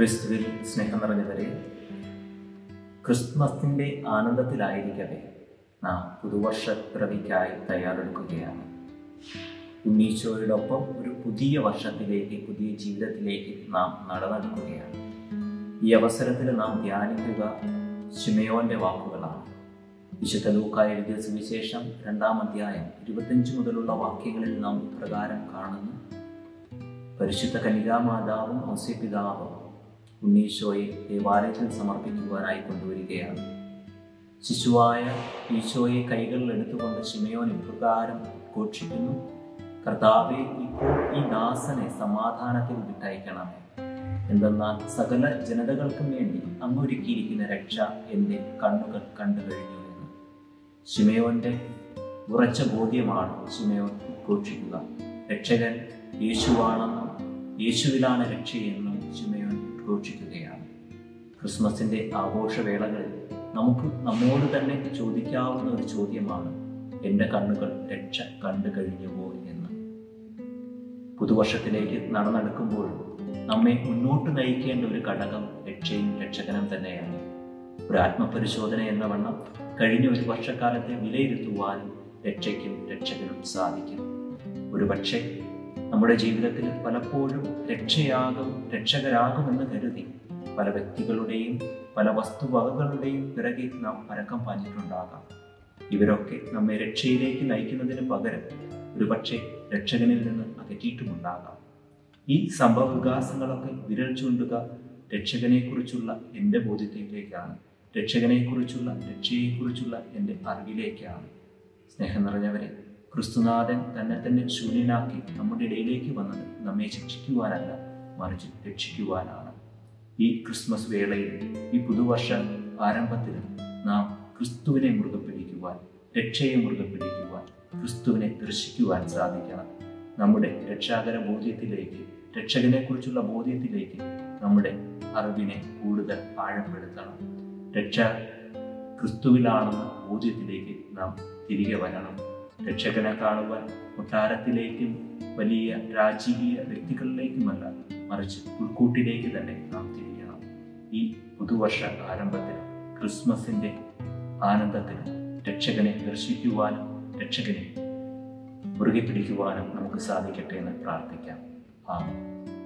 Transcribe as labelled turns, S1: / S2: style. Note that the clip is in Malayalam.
S1: ക്രിസ്തുവിൽ സ്നേഹം നിറഞ്ഞവരെ ക്രിസ്മസിൻ്റെ ആനന്ദത്തിലായിരിക്കവേ നാം പുതുവർഷ പിറവിക്കായി തയ്യാറെടുക്കുകയാണ് ഉണ്ണീശോയോടൊപ്പം ഒരു പുതിയ വർഷത്തിലേക്ക് പുതിയ ജീവിതത്തിലേക്ക് നാം നടന്നെടുക്കുകയാണ് ഈ അവസരത്തിൽ നാം ധ്യാനിക്കുക ശിമയോന്റെ വാക്കുകളാണ് വിശുദ്ധ ലൂക്കായ എഴുതിയ സുവിശേഷം രണ്ടാം അധ്യായം ഇരുപത്തഞ്ച് മുതലുള്ള വാക്യങ്ങളിൽ നാം ഇപ്രകാരം കാണുന്നു പരിശുദ്ധ കനികാമാതാവും ഔസ്യപിതാവും ഉണ്ണീശോയെ ദേവാലയത്തിൽ സമർപ്പിക്കുവാനായി കൊണ്ടുവരികയാണ് ശിശുവായ ഈശോയെ കൈകളിൽ എടുത്തുകൊണ്ട് ശിമയോൻ ഇപ്രകാരം ഘോഷിക്കുന്നു കർത്താവെ ഇപ്പോൾ ഈ ദാസനെ സമാധാനത്തിൽ വിട്ടയക്കണമേ എന്തെന്നാൽ സകല ജനതകൾക്കും വേണ്ടി അങ്ങൊരുക്കിയിരിക്കുന്ന രക്ഷ എൻ്റെ കണ്ണുകൾ കണ്ടു കഴിഞ്ഞു എന്ന് ശിമയോന്റെ ഉറച്ച ബോധ്യമാണ് ശിമയോൻ ഘോഷിക്കുക രക്ഷകൻ യേശുവാണെന്നും യേശുവിലാണ് രക്ഷയെന്നും ശിമയോൻ ഘോഷിക്കുകയാണ് ക്രിസ്മസിന്റെ ആഘോഷവേളകളിൽ നമുക്ക് നമ്മോട് തന്നെ ചോദിക്കാവുന്ന ഒരു ചോദ്യമാണ് എൻ്റെ കണ്ണുകൾ രക്ഷ കണ്ടു കഴിഞ്ഞുവോ എന്ന് പുതുവർഷത്തിലേക്ക് നടന്നെടുക്കുമ്പോൾ നമ്മെ മുന്നോട്ട് നയിക്കേണ്ട ഒരു ഘടകം രക്ഷയും രക്ഷകനും തന്നെയാണ് ഒരു ആത്മപരിശോധന എന്ന വണ്ണം കഴിഞ്ഞ ഒരു വർഷക്കാലത്തെ വിലയിരുത്തുവാനും രക്ഷയ്ക്കും രക്ഷകനും സാധിക്കും ഒരുപക്ഷെ നമ്മുടെ ജീവിതത്തിൽ പലപ്പോഴും രക്ഷയാകും രക്ഷകരാകുമെന്ന് കരുതി പല വ്യക്തികളുടെയും പല വസ്തുവകകളുടെയും പിറകെ നാം പരക്കം പാഞ്ഞിട്ടുണ്ടാകാം ഇവരൊക്കെ നമ്മെ രക്ഷയിലേക്ക് നയിക്കുന്നതിന് പകരം ഒരുപക്ഷെ രക്ഷകനിൽ നിന്ന് അകറ്റിയിട്ടുമുണ്ടാകാം ഈ സംഭവ വികാസങ്ങളൊക്കെ വിരൽ ചൂണ്ടുക രക്ഷകനെക്കുറിച്ചുള്ള എൻ്റെ ബോധ്യത്തിലേക്കാണ് രക്ഷകനെക്കുറിച്ചുള്ള രക്ഷയെക്കുറിച്ചുള്ള എൻ്റെ അറിവിലേക്കാണ് സ്നേഹം നിറഞ്ഞവരെ ക്രിസ്തുനാഥൻ തന്നെ തന്നെ ശൂന്യനാക്കി നമ്മുടെ ഇടയിലേക്ക് വന്നത് നമ്മെ ശിക്ഷിക്കുവാനല്ല മറിച്ച് രക്ഷിക്കുവാനാണ് ഈ ക്രിസ്മസ് വേളയിൽ ഈ പുതുവർഷ ആരംഭത്തിൽ നാം ക്രിസ്തുവിനെ മുറുകെ പിടിക്കുവാൻ രക്ഷയെ മുറുകെ പിടിക്കുവാൻ ക്രിസ്തുവിനെ ദർശിക്കുവാൻ സാധിക്കണം നമ്മുടെ രക്ഷാകര ബോധ്യത്തിലേക്ക് രക്ഷകനെക്കുറിച്ചുള്ള ബോധ്യത്തിലേക്ക് നമ്മുടെ അറിവിനെ കൂടുതൽ ആഴപ്പെടുത്തണം രക്ഷ ക്രിസ്തുവിലാണെന്ന ബോധ്യത്തിലേക്ക് നാം തിരികെ വരണം രക്ഷകനെ കാണുവാൻ കൊട്ടാരത്തിലേക്കും വലിയ രാജകീയ വ്യക്തികളിലേക്കുമല്ല മറിച്ച് ഉൾക്കൂട്ടിലേക്ക് തന്നെ നാം തിരിയണം ഈ പുതുവർഷ ആരംഭത്തിൽ ക്രിസ്മസിന്റെ ആനന്ദത്തിൽ രക്ഷകനെ ദർശിക്കുവാനും രക്ഷകനെ മുറുകെ പിടിക്കുവാനും നമുക്ക് സാധിക്കട്ടെ എന്ന് പ്രാർത്ഥിക്കാം ആമേൻ